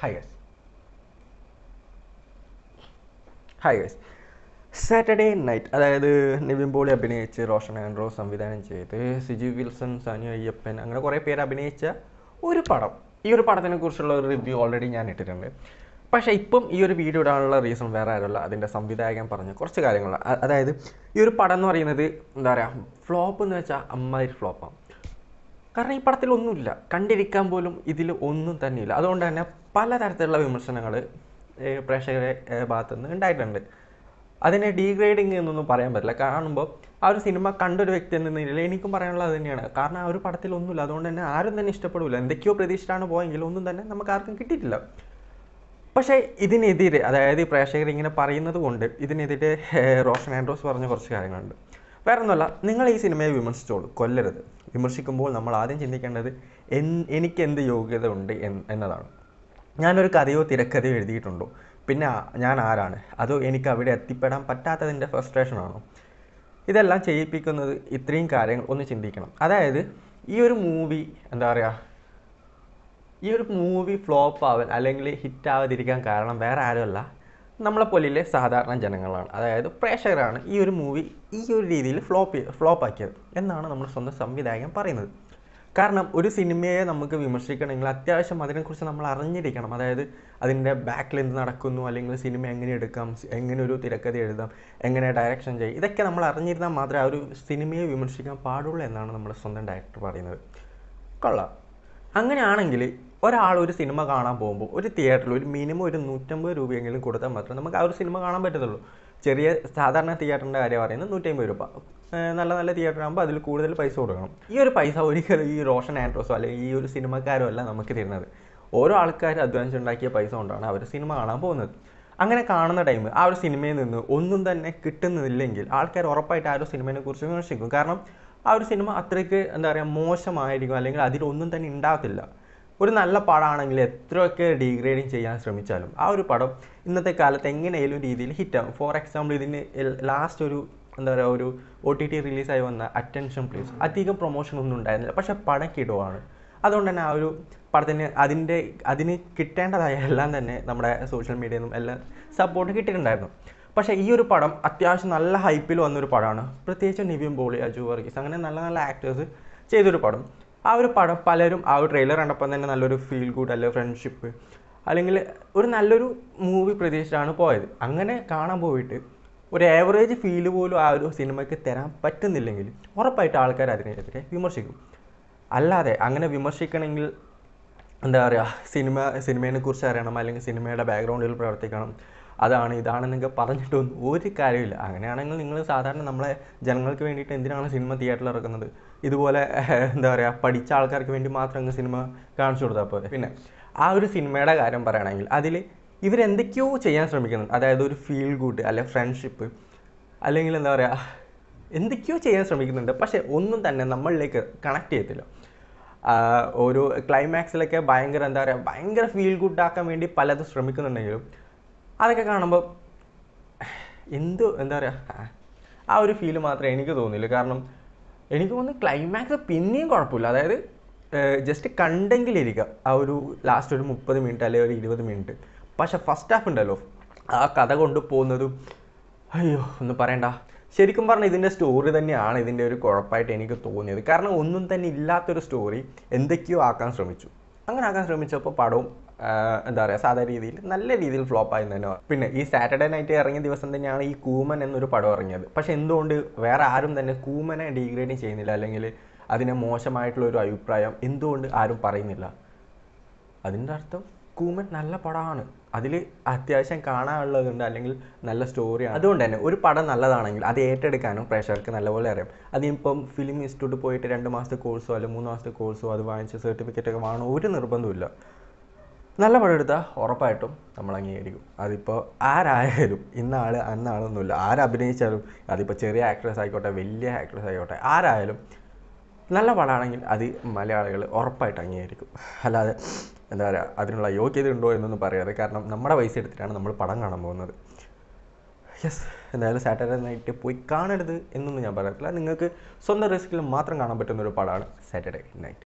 Hi guys hi guys Saturday night അതായത് Nivin poly അഭിനയിച്ച് റോഷൻ ആൻഡ്രോ സംവിധാനം ചെയ്ത് സിജി വിൽസൺ സനു അയ്യപ്പൻ അങ്ങനെ കുറേ പേര് അഭിനയിച്ച ഒരു പടം ഈ ഒരു പടത്തിനെ കുറിച്ചുള്ള ഒരു റിവ്യൂ ഓൾറെഡി ഞാൻ ഇട്ടിട്ടുണ്ട് പക്ഷേ ഇപ്പം ഈ ഒരു വീഡിയോ ഇടാനുള്ള റീസൺ വേറെ ആരല്ല അതിൻ്റെ സംവിധായകൻ പറഞ്ഞ കുറച്ച് കാര്യങ്ങൾ അതായത് ഈ ഒരു പടം എന്ന് പറയുന്നത് എന്താ പറയുക ഫ്ലോപ്പ് എന്ന് വെച്ചാൽ അമ്മാതിരി ഫ്ലോപ്പാണ് കാരണം ഈ പടത്തിൽ ഒന്നുമില്ല കണ്ടിരിക്കാൻ പോലും ഇതിൽ ഒന്നും തന്നെയില്ല അതുകൊണ്ട് തന്നെ പലതരത്തിലുള്ള വിമർശനങ്ങൾ പ്രേക്ഷകരെ ഏഹ്, ഭാഗത്തുനിന്ന് ഉണ്ടായിട്ടുണ്ട് അതിനെ ഡീഗ്രേഡിങ് എന്നൊന്നും പറയാൻ പറ്റില്ല കാണുമ്പോൾ ആ ഒരു സിനിമ കണ്ടൊരു വ്യക്തി എന്ന നിലയിൽ എനിക്കും പറയാനുള്ളത് അത് തന്നെയാണ് കാരണം ആ ഒരു പടത്തിൽ ഒന്നുമില്ല അതുകൊണ്ട് തന്നെ ആരും തന്നെ ഇഷ്ടപ്പെടില്ല എന്തൊക്കെയോ പ്രതീക്ഷിച്ചിട്ടാണ് പോയെങ്കിൽ ഒന്നും തന്നെ നമുക്ക് ആർക്കും കിട്ടിയിട്ടില്ല പക്ഷേ ഇതിനെതിരെ അതായത് ഈ പ്രേക്ഷകർ ഇങ്ങനെ പറയുന്നത് കൊണ്ട് ഇതിനെതിരെ ഏഹ്, റോഷൻ ആൻഡ്രോസ് പറഞ്ഞ കുറച്ച് കാര്യങ്ങളുണ്ട് വേറെ ഒന്നുമല്ല നിങ്ങൾ ഈ സിനിമയെ വിമർശിച്ചോളൂ കൊല്ലരുത് വിമർശിക്കുമ്പോൾ നമ്മൾ ആദ്യം ചിന്തിക്കേണ്ടത് എൻ എനിക്ക് എന്ത് യോഗ്യത ഉണ്ട് എന്ന് എന്നതാണ് ഞാനൊരു കഥയോ തിരക്കഥയോ എഴുതിയിട്ടുണ്ടോ പിന്നെ ആ- ഞാൻ ആരാണ് അതോ എനിക്ക് അവിടെ എത്തിപ്പെടാൻ പറ്റാത്തതിൻ്റെ ഫ്രസ്ട്രേഷനാണോ ഇതെല്ലാം ചെയ്യിപ്പിക്കുന്നത് ഇത്രയും കാര്യങ്ങൾ ഒന്ന് ചിന്തിക്കണം അതായത് ഈ ഒരു മൂവി എന്താ പറയുക ഈ ഒരു മൂവി ഫ്ലോപ്പ് ആവാൻ അല്ലെങ്കിൽ ഹിറ്റ് ആവാതിരിക്കാൻ കാരണം വേറെ ആരുമല്ല നമ്മളെ പോലെയുള്ള സാധാരണ ജനങ്ങളാണ് അതായത് പ്രേക്ഷകരാണ് ഈ ഒരു മൂവി ഈ ഒരു രീതിയിൽ ഫ്ലോപ്പ് ഫ്ലോപ്പ് ആക്കിയത് എന്നാണ് നമ്മൾ സ്വന്തം സംവിധായകൻ പറയുന്നത് കാരണം ഒരു സിനിമയെ നമുക്ക് വിമർശിക്കണമെങ്കിൽ അത്യാവശ്യം അതിനെക്കുറിച്ച് നമ്മൾ അറിഞ്ഞിരിക്കണം അതായത് അതിൻ്റെ ബാക്കിൽ എന്ത് നടക്കുന്നു അല്ലെങ്കിൽ സിനിമ എങ്ങനെ എടുക്കാം എങ്ങനെ ഒരു തിരക്കഥ എഴുതാം എങ്ങനെ ഡയറക്ഷൻ ചെയ്യും ഇതൊക്കെ നമ്മൾ അറിഞ്ഞിരുന്നാൽ മാത്രമേ ആ ഒരു സിനിമയെ വിമർശിക്കാൻ പാടുള്ളൂ എന്നാണ് നമ്മുടെ സ്വന്തം ഡയറക്ടർ പറയുന്നത് കൊള്ളാം അങ്ങനെയാണെങ്കിൽ ഒരാൾ ഒരു സിനിമ കാണാൻ പോകുമ്പോൾ ഒരു തിയേറ്ററിൽ ഒരു മിനിമം ഒരു നൂറ്റമ്പത് രൂപയെങ്കിലും കൊടുത്താൽ മാത്രമേ നമുക്ക് ആ ഒരു സിനിമ കാണാൻ പറ്റത്തുള്ളൂ ചെറിയ സാധാരണ തിയേറ്ററിൻ്റെ കാര്യം പറയുന്നത് നൂറ്റമ്പത് രൂപ ഏർ നല്ല നല്ല തിയേറ്റർ ആകുമ്പോൾ അതിൽ കൂടുതൽ പൈസ കൊടുക്കണം ഈ ഒരു പൈസ ഒരിക്കലും ഈ റോഷൻ ആൻഡ്രോസോ അല്ലെങ്കിൽ ഈ ഒരു സിനിമക്കാരോ അല്ല നമുക്ക് തരുന്നത് ഓരോ ആൾക്കാർ അധ്വാനിച്ചുണ്ടാക്കിയ പൈസ കൊണ്ടാണ് അവർ സിനിമ കാണാൻ പോകുന്നത് അങ്ങനെ കാണുന്ന ടൈം ആ ഒരു സിനിമയിൽ നിന്ന് ഒന്നും തന്നെ കിട്ടുന്നില്ലെങ്കിൽ ആൾക്കാർ ഉറപ്പായിട്ട് ആ ഒരു സിനിമയെ കുറിച്ച് വിമർശിക്കും കാരണം ആ ഒരു സിനിമ അത്രയ്ക്ക് എന്താ പറയുക മോശമായിരിക്കും അല്ലെങ്കിൽ അതിലൊന്നും തന്നെ ഉണ്ടാകത്തില്ല ഒരു നല്ല പടമാണെങ്കിൽ എത്രയൊക്കെ ഡീഗ്രേഡിങ് ചെയ്യാൻ ശ്രമിച്ചാലും ആ ഒരു പടം ഇന്നത്തെ കാലത്ത് എങ്ങനെയും രീതിയിൽ ഹിറ്റാകും ഫോർ എക്സാമ്പിൾ ഇതിന് ലാസ്റ്റ് ഒരു എന്താ പറയുക ഒരു ഒ ടി ടി റിലീസായി വന്ന അറ്റൻഷൻ പ്ലീസ് അധികം പ്രൊമോഷൻ ഒന്നും ഉണ്ടായിരുന്നില്ല പക്ഷേ പടം കിടുവാണ് അതുകൊണ്ട് തന്നെ ആ ഒരു പടത്തിന് അതിൻ്റെ അതിന് കിട്ടേണ്ടതായ എല്ലാം തന്നെ നമ്മുടെ സോഷ്യൽ മീഡിയയിൽ നിന്നും എല്ലാം സപ്പോർട്ട് കിട്ടിയിട്ടുണ്ടായിരുന്നു പക്ഷേ ഈ ഒരു പടം അത്യാവശ്യം നല്ല ഹൈപ്പിൽ വന്നൊരു പടമാണ് പ്രത്യേകിച്ച് നിവിൻ പോളി അജു വർഗീസ് അങ്ങനെ നല്ല നല്ല ആക്ടേഴ്സ് ചെയ്തൊരു പടം ആ ഒരു പടം പലരും ആ ഒരു ട്രെയിലർ കണ്ടപ്പോൾ തന്നെ നല്ലൊരു ഫീൽ ഗുഡ് അല്ലെങ്കിൽ ഫ്രണ്ട്ഷിപ്പ് അല്ലെങ്കിൽ ഒരു നല്ലൊരു മൂവി പ്രതീക്ഷിച്ചാണ് പോയത് അങ്ങനെ കാണാൻ പോയിട്ട് ഒരു ആവറേജ് ഫീൽ പോലും ആ ഒരു സിനിമയ്ക്ക് തരാൻ പറ്റുന്നില്ലെങ്കിൽ ഉറപ്പായിട്ട് ആൾക്കാർ അതിനെതിരെ വിമർശിക്കും അല്ലാതെ അങ്ങനെ വിമർശിക്കണമെങ്കിൽ എന്താ പറയുക സിനിമ സിനിമയെ കുറിച്ച് അറിയണം അല്ലെങ്കിൽ സിനിമയുടെ ബാക്ക്ഗ്രൗണ്ടിൽ പ്രവർത്തിക്കണം അതാണ് ഇതാണെന്നൊക്കെ പറഞ്ഞിട്ടൊന്നും ഒരു കാര്യമില്ല അങ്ങനെയാണെങ്കിൽ നിങ്ങൾ സാധാരണ നമ്മളെ ജനങ്ങൾക്ക് വേണ്ടിയിട്ട് എന്തിനാണ് സിനിമ തിയേറ്ററിൽ ഇറക്കുന്നത് ഇതുപോലെ ഏഹ്, എന്താ പറയുക പഠിച്ച ആൾക്കാർക്ക് വേണ്ടി മാത്രം അങ്ങ് സിനിമ കാണിച്ചു കൊടുത്താൽ പോലെ പിന്നെ ആ ഒരു സിനിമയുടെ കാര്യം പറയുകയാണെങ്കിൽ അതിൽ ഇവരെന്തൊക്കെയോ ചെയ്യാൻ ശ്രമിക്കുന്നുണ്ട് അതായത് ഒരു ഫീൽ ഗുഡ് അല്ലെ ഫ്രണ്ട്ഷിപ്പ് അല്ലെങ്കിൽ എന്താ പറയുക എന്തൊക്കെയോ ചെയ്യാൻ ശ്രമിക്കുന്നുണ്ട് പക്ഷേ ഒന്നും തന്നെ നമ്മളിലേക്ക് കണക്ട് ചെയ്യത്തില്ല ആഹ് ഒരു ക്ലൈമാക്സിലൊക്കെ ഭയങ്കര എന്താ പറയുക ഭയങ്കര ഫീൽ ഗുഡ് ആക്കാൻ വേണ്ടി പലതും ശ്രമിക്കുന്നുണ്ടെങ്കിലും അതൊക്കെ കാണുമ്പോൾ എന്ത് എന്താ പറയുക ആ ഒരു ഫീല് മാത്രമേ എനിക്ക് തോന്നില്ല കാരണം എനിക്ക് തോന്നുന്നു ക്ലൈമാക്സ് പിന്നെയും കുഴപ്പമില്ല അതായത് ജസ്റ്റ് കണ്ടെങ്കിലിരിക്കുക ആ ഒരു ലാസ്റ്റ് ഒരു മുപ്പത് മിനിറ്റ് അല്ലെങ്കിൽ ഒരു ഇരുപത് മിനിറ്റ് പക്ഷെ ഫസ്റ്റ് ഹാഫ് ഉണ്ടല്ലോ ആ കഥ കൊണ്ട് പോകുന്നതും അയ്യോ ഒന്നും പറയണ്ട ശരിക്കും പറഞ്ഞാൽ ഇതിൻ്റെ സ്റ്റോറി തന്നെയാണ് ഇതിൻ്റെ ഒരു കുഴപ്പമായിട്ട് എനിക്ക് തോന്നിയത് കാരണം ഒന്നും തന്നെ ഇല്ലാത്തൊരു സ്റ്റോറി എന്തൊക്കെയോ ആക്കാൻ ശ്രമിച്ചു അങ്ങനെ ആക്കാൻ ശ്രമിച്ചപ്പോൾ പടവും ആ, എന്താ പറയുക സാധാ രീതിയിൽ നല്ല രീതിയിൽ ഫ്ലോപ്പ് ആയി തന്നെ പറയാം. പിന്നെ ഈ സാറ്റർഡേ നൈറ്റ് ഇറങ്ങിയ ദിവസം തന്നെയാണ് ഈ കൂമൻ എന്നൊരു പടം ഇറങ്ങിയത് പക്ഷെ എന്തുകൊണ്ട് വേറെ ആരും തന്നെ കൂമനെ ഡീഗ്രേഡിങ് ചെയ്യുന്നില്ല അല്ലെങ്കിൽ അതിനെ മോശമായിട്ടുള്ള ഒരു അഭിപ്രായം എന്തുകൊണ്ട് ആരും പറയുന്നില്ല അതിൻ്റെ അർത്ഥം കൂമൻ നല്ല പടമാണ് അതിൽ അത്യാവശ്യം കാണാനുള്ളതുണ്ട് അല്ലെങ്കിൽ നല്ല സ്റ്റോറിയാണ് അതുകൊണ്ട് തന്നെ ഒരു പടം നല്ലതാണെങ്കിൽ അത് ഏറ്റെടുക്കാനും പ്രേക്ഷകർക്ക് നല്ലപോലെ അറിയാം അതിനിപ്പം ഫിലിം ഇൻസ്റ്റിറ്റ്യൂട്ട് പോയിട്ട് രണ്ട് മാസത്തെ കോഴ്സോ അല്ലെങ്കിൽ മൂന്ന് മാസത്തെ കോഴ്സോ അത് വാങ്ങിച്ച് സർട്ടിഫിക്കറ്റ് ഒക്കെ വാങ്ങണോ ഒരു നിർബന്ധമില്ല നല്ല പടം എടുത്താൽ ഉറപ്പായിട്ടും നമ്മൾ അംഗീകരിക്കും അതിപ്പോൾ ആരായാലും ഇന്ന ആൾ അന്ന ആളൊന്നുമില്ല ആരഭിനയിച്ചാലും അതിപ്പോൾ ചെറിയ ആക്ട്രസ് ആയിക്കോട്ടെ വലിയ ആക്ട്രസ് ആയിക്കോട്ടെ ആരായാലും നല്ല പടമാണെങ്കിൽ അത് മലയാളികൾ ഉറപ്പായിട്ട് അംഗീകരിക്കും അല്ലാതെ എന്താ പറയുക അതിനുള്ള യോഗ്യത ഉണ്ടോ എന്നൊന്നും പറയാതെ കാരണം നമ്മുടെ പൈസ എടുത്തിട്ടാണ് നമ്മൾ പടം കാണാൻ പോകുന്നത് യെസ് എന്തായാലും സാറ്റർഡേ നൈറ്റ് പോയി കാണരുത് എന്നൊന്നും ഞാൻ പറയത്തില്ല നിങ്ങൾക്ക് സ്വന്തം റിസ്കിൽ മാത്രം കാണാൻ പറ്റുന്ന ഒരു പടമാണ് സാറ്റർഡേ നൈറ്റ്